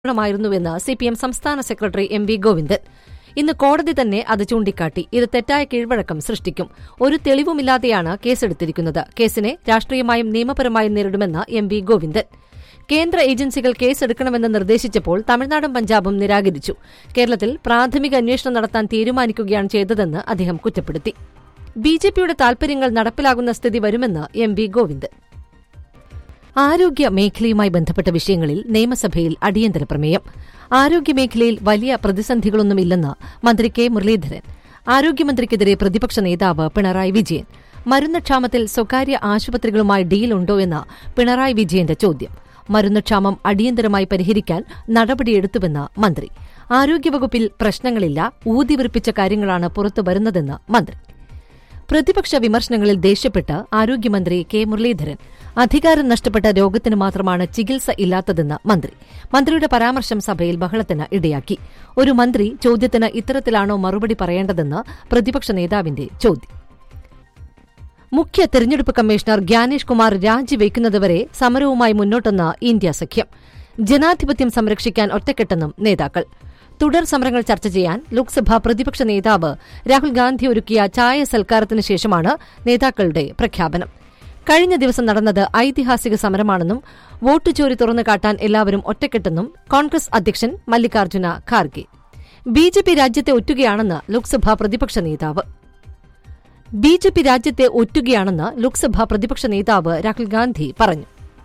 ണമായിരുന്നുവെന്ന് CPM സംസ്ഥാന സെക്രട്ടറി M V Govindan ഇന്ന് കോടതി തന്നെ അത് ചൂണ്ടിക്കാട്ടി ഇത് തെറ്റായ കീഴ്വഴക്കം സൃഷ്ടിക്കും ഒരു തെളിവുമില്ലാതെയാണ് കേസെടുത്തിരിക്കുന്നത് കേസിനെ രാഷ്ട്രീയമായും നിയമപരമായും നേരിടുമെന്ന് എം വി ഗോവിന്ദൻ കേന്ദ്ര ഏജൻസികൾ കേസെടുക്കണമെന്ന് നിർദ്ദേശിച്ചപ്പോൾ തമിഴ്നാടും പഞ്ചാബും നിരാകരിച്ചു കേരളത്തിൽ പ്രാഥമിക അന്വേഷണം നടത്താൻ തീരുമാനിക്കുകയാണ് ചെയ്തതെന്ന് അദ്ദേഹം കുറ്റപ്പെടുത്തി ബിജെപിയുടെ താൽപര്യങ്ങൾ നടപ്പിലാകുന്ന സ്ഥിതി വരുമെന്ന് എം വി ഗോവിന്ദൻ ആരോഗ്യ മേഖലയുമായി ബന്ധപ്പെട്ട വിഷയങ്ങളിൽ നിയമസഭയിൽ അടിയന്തര പ്രമേയം ആരോഗ്യമേഖലയിൽ വലിയ പ്രതിസന്ധികളൊന്നുമില്ലെന്ന് മന്ത്രി കെ മുരളീധരൻ ആരോഗ്യമന്ത്രിക്കെതിരെ പ്രതിപക്ഷ നേതാവ് പിണറായി വിജയൻ മരുന്നുക്ഷാമത്തിൽ സ്വകാര്യ ആശുപത്രികളുമായി ഡീലുണ്ടോ എന്ന പിണറായി വിജയന്റെ ചോദ്യം മരുന്നുക്ഷാമം അടിയന്തരമായി പരിഹരിക്കാൻ നടപടിയെടുത്തുവെന്ന് മന്ത്രി ആരോഗ്യവകുപ്പിൽ പ്രശ്നങ്ങളില്ല ഊതിവിറിപ്പിച്ച കാര്യങ്ങളാണ് പുറത്തുവരുന്നതെന്ന് മന്ത്രി പ്രതിപക്ഷ വിമർശനങ്ങളിൽ ദേഷ്യപ്പെട്ട് ആരോഗ്യമന്ത്രി കെ മുരളീധരൻ അധികാരം നഷ്ടപ്പെട്ട രോഗത്തിന് മാത്രമാണ് ചികിത്സ ഇല്ലാത്തതെന്ന് മന്ത്രി മന്ത്രിയുടെ പരാമർശം സഭയിൽ ബഹളത്തിന് ഇടയാക്കി ഒരു മന്ത്രി ചോദ്യത്തിന് ഇത്തരത്തിലാണോ മറുപടി പറയേണ്ടതെന്ന് പ്രതിപക്ഷ നേതാവിന്റെ ചോദ്യം മുഖ്യ തെരഞ്ഞെടുപ്പ് കമ്മീഷണർ ഗ്യാനേഷ് കുമാർ രാജിവെക്കുന്നതുവരെ സമരവുമായി മുന്നോട്ടെന്ന് ഇന്ത്യ സഖ്യം ജനാധിപത്യം സംരക്ഷിക്കാൻ ഒറ്റക്കെട്ടെന്നും നേതാക്കൾ തുടർ സമരങ്ങൾ ചർച്ച ചെയ്യാൻ ലോക്സഭാ പ്രതിപക്ഷ നേതാവ് രാഹുൽ ഗാന്ധി ഒരുക്കിയ ചായ സൽക്കാരത്തിന് ശേഷമാണ് നേതാക്കളുടെ പ്രഖ്യാപനം കഴിഞ്ഞ ദിവസം നടന്നത് ഐതിഹാസിക സമരമാണെന്നും വോട്ട് ചോരി തുറന്നു കാട്ടാൻ എല്ലാവരും ഒറ്റക്കെട്ടെന്നും കോൺഗ്രസ് അധ്യക്ഷൻ മല്ലികാർജ്ജുന ഖാർഗെ ബിജെപി രാജ്യത്തെ ഒറ്റുകയാണെന്ന് ലോക്സഭാ പ്രതിപക്ഷ നേതാവ് ബിജെപി രാജ്യത്തെ ഒറ്റുകയാണെന്ന് ലോക്സഭാ പ്രതിപക്ഷ നേതാവ് രാഹുൽ ഗാന്ധി പറഞ്ഞു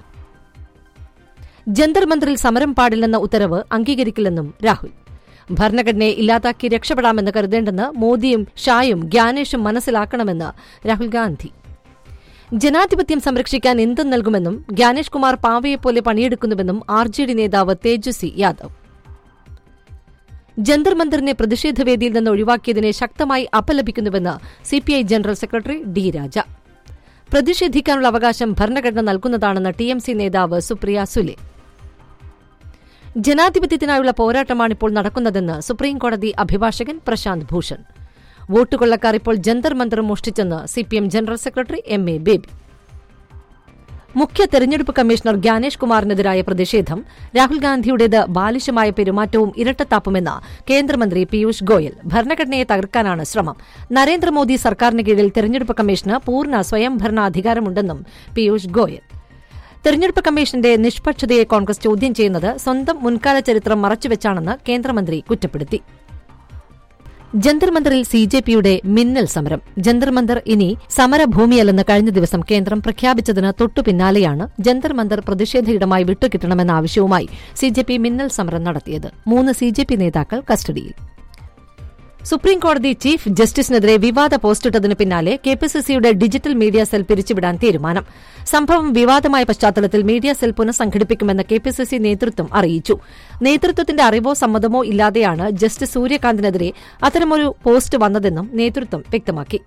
ജന്തർ മന്ദറിൽ സമരം പാടില്ലെന്ന ഉത്തരവ് അംഗീകരിക്കില്ലെന്നും രാഹുൽ ഭരണഘടനയെ ഇല്ലാതാക്കി രക്ഷപ്പെടാമെന്ന് കരുതേണ്ടെന്ന് മോദിയും ഷായും ഗ്യാനേഷും മനസ്സിലാക്കണമെന്ന് രാഹുൽ ഗാന്ധി ജനാധിപത്യം സംരക്ഷിക്കാൻ എന്തും നൽകുമെന്നും ഗ്യാനേഷ് കുമാർ പാവയെപ്പോലെ പണിയെടുക്കുന്നുവെന്നും ആർ ജെ ഡി നേതാവ് തേജസ്വി യാദവ് ജന്തർ മന്ദറിനെ പ്രതിഷേധവേദിയിൽ നിന്ന് ഒഴിവാക്കിയതിനെ ശക്തമായി അപലപിക്കുന്നുവെന്ന് CPI general secretary D Raja പ്രതിഷേധിക്കാനുള്ള അവകാശം ഭരണഘടന നൽകുന്നതാണെന്ന് ടി എം സി നേതാവ് സുപ്രിയ സുലെ ജനാധിപത്യത്തിനായുള്ള പോരാട്ടമാണിപ്പോൾ നടക്കുന്നതെന്ന് സുപ്രീംകോടതി അഭിഭാഷകൻ പ്രശാന്ത് ഭൂഷൺ വോട്ടുകൊള്ളക്കാർ ഇപ്പോൾ ജന്തർ മന്ദർ മോഷ്ടിച്ചെന്ന് CPM general secretary M A Baby മുഖ്യ തെരഞ്ഞെടുപ്പ് കമ്മീഷണർ ഗ്യാനേഷ് കുമാറിനെതിരായ പ്രതിഷേധം രാഹുൽ ഗാന്ധിയുടേത് ബാലിശമായ പെരുമാറ്റവും ഇരട്ടത്താപ്പുമെന്ന് കേന്ദ്രമന്ത്രി പീയൂഷ് ഗോയൽ ഭരണഘടനയെ തകർക്കാനാണ് ശ്രമം നരേന്ദ്രമോദി സർക്കാരിന് കീഴിൽ തെരഞ്ഞെടുപ്പ് കമ്മീഷന് പൂർണ്ണ സ്വയംഭരണാധികാരമുണ്ടെന്നും പീയൂഷ് ഗോയൽ തെരഞ്ഞെടുപ്പ് കമ്മീഷന്റെ നിഷ്പക്ഷതയെ കോൺഗ്രസ് ചോദ്യം ചെയ്യുന്നത് സ്വന്തം മുൻകാല ചരിത്രം മറച്ചുവെച്ചാണെന്ന് കേന്ദ്രമന്ത്രി കുറ്റപ്പെടുത്തി ജന്തർ മന്ദറിൽ സി ജെ പിയുടെ മിന്നൽ സമരം ജന്തർ മന്ദർ ഇനി സമരഭൂമിയല്ലെന്ന് കഴിഞ്ഞ ദിവസം കേന്ദ്രം പ്രഖ്യാപിച്ചതിന് തൊട്ടുപിന്നാലെയാണ് ജന്തർ മന്ദർ പ്രതിഷേധ ഇടമായി വിട്ടുകിട്ടണമെന്ന ആവശ്യവുമായി സി ജെ പി മിന്നൽ സമരം നടത്തിയത് മൂന്ന് സി ജെ പി നേതാക്കൾ കസ്റ്റഡിയിൽ സുപ്രീംകോടതി ചീഫ് ജസ്റ്റിസിനെതിരെ വിവാദ പോസ്റ്റിട്ടതിന് പിന്നാലെ കെപിസിസിയുടെ ഡിജിറ്റൽ മീഡിയ സെൽ പിരിച്ചുവിടാൻ തീരുമാനം സംഭവം വിവാദമായ പശ്ചാത്തലത്തിൽ മീഡിയ സെൽ പുനഃസംഘടിപ്പിക്കുമെന്ന് കെപിസിസി നേതൃത്വം അറിയിച്ചു നേതൃത്വത്തിന്റെ അറിവോ സമ്മതമോ ഇല്ലാതെയാണ് ജസ്റ്റിസ് സൂര്യകാന്തിനെതിരെ അത്തരമൊരു പോസ്റ്റ് വന്നതെന്നും നേതൃത്വം വ്യക്തമാക്കി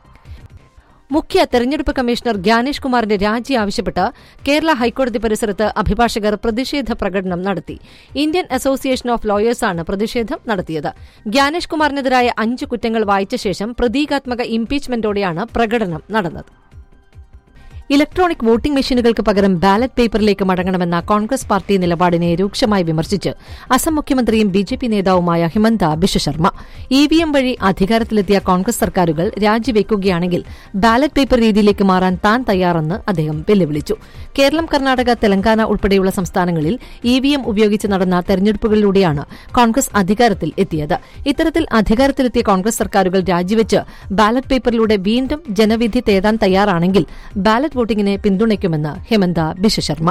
മുഖ്യ തെരഞ്ഞെടുപ്പ് കമ്മീഷണർ ഗ്യാനേഷ് കുമാറിന്റെ രാജി ആവശ്യപ്പെട്ട് കേരള ഹൈക്കോടതി പരിസരത്ത് അഭിഭാഷകർ പ്രതിഷേധ പ്രകടനം നടത്തി ഇന്ത്യൻ അസോസിയേഷൻ ഓഫ് ലോയേഴ്സാണ് പ്രതിഷേധം നടത്തിയത് ഗ്യാനേഷ് കുമാറിനെതിരായ അഞ്ച് കുറ്റങ്ങൾ വായിച്ച ശേഷം പ്രതീകാത്മക ഇംപീച്ച്മെന്റോടെയാണ് പ്രകടനം നടന്നത് ഇലക്ട്രോണിക് വോട്ടിംഗ് മെഷീനുകൾക്ക് പകരം ബാലറ്റ് പേപ്പറിലേക്ക് മടങ്ങണമെന്ന കോൺഗ്രസ് പാർട്ടി നിലപാടിനെ രൂക്ഷമായി വിമർശിച്ച് അസം മുഖ്യമന്ത്രിയും ബിജെപി നേതാവുമായ ഹിമന്ത ബിശ്വ ശർമ്മ ഇവിഎം വഴി അധികാരത്തിലെത്തിയ കോൺഗ്രസ് സർക്കാരുകൾ രാജിവെക്കുകയാണെങ്കിൽ ബാലറ്റ് പേപ്പർ രീതിയിലേക്ക് മാറാൻ താൻ തയ്യാറെന്ന് അദ്ദേഹം വെല്ലുവിളിച്ചു കേരളം കർണാടക തെലങ്കാന ഉൾപ്പെടെയുള്ള സംസ്ഥാനങ്ങളിൽ ഇവിഎം ഉപയോഗിച്ച് നടന്ന തെരഞ്ഞെടുപ്പുകളിലൂടെയാണ് കോൺഗ്രസ് അധികാരത്തിൽ എത്തിയത് ഇത്തരത്തിൽ അധികാരത്തിലെത്തിയ കോൺഗ്രസ് സർക്കാരുകൾ രാജിവെച്ച് ബാലറ്റ് പേപ്പറിലൂടെ വീണ്ടും ജനവിധി തേടാൻ തയ്യാറാണെങ്കിൽ ബാലറ്റ് വോട്ടിംഗിനെ പിന്തുണയ്ക്കുമെന്ന് ഹെമന്ത ബിശ്വശർമ്മ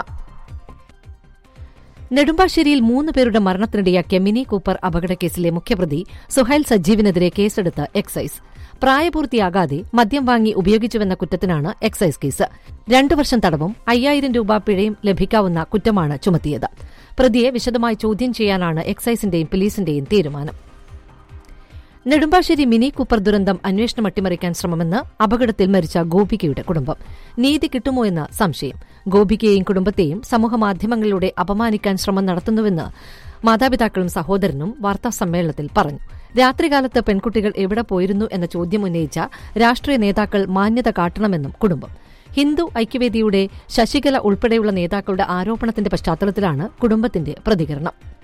നെടുമ്പാശ്ശേരിയിൽ മൂന്ന് പേരുടെ മരണത്തിനിടയാക്കിയ മിനി കൂപ്പർ അപകടക്കേസിലെ മുഖ്യപ്രതി സുഹൈൽ സജീവിനെതിരെ കേസെടുത്ത് എക്സൈസ് പ്രായപൂർത്തിയാകാതെ മദ്യം വാങ്ങി ഉപയോഗിച്ചുവെന്ന കുറ്റത്തിനാണ് എക്സൈസ് കേസ് രണ്ടു വർഷം തടവും അയ്യായിരം രൂപ പിഴയും ലഭിക്കാവുന്ന കുറ്റമാണ് ചുമത്തിയത് പ്രതിയെ വിശദമായി ചോദ്യം ചെയ്യാനാണ് എക്സൈസിന്റെയും പോലീസിന്റെയും തീരുമാനം നെടുമ്പാശ്ശേരി മിനി കൂപ്പർ ദുരന്തം അന്വേഷണം അട്ടിമറിക്കാൻ ശ്രമമെന്ന് അപകടത്തിൽ മരിച്ച ഗോപികയുടെ കുടുംബം നീതി കിട്ടുമോ എന്ന സംശയം ഗോപികയെയും കുടുംബത്തെയും സമൂഹമാധ്യമങ്ങളിലൂടെ അപമാനിക്കാൻ ശ്രമം നടത്തുന്നുവെന്ന് മാതാപിതാക്കളും സഹോദരനും വാർത്താസമ്മേളനത്തിൽ പറഞ്ഞു രാത്രികാലത്ത് പെൺകുട്ടികൾ എവിടെ പോയിരുന്നു എന്ന ചോദ്യം ഉന്നയിച്ച രാഷ്ട്രീയ നേതാക്കൾ മാന്യത കാട്ടണമെന്നും കുടുംബം ഹിന്ദു ഐക്യവേദിയുടെ ശശികല ഉൾപ്പെടെയുള്ള നേതാക്കളുടെ ആരോപണത്തിന്റെ പശ്ചാത്തലത്തിലാണ് കുടുംബത്തിന്റെ പ്രതികരണം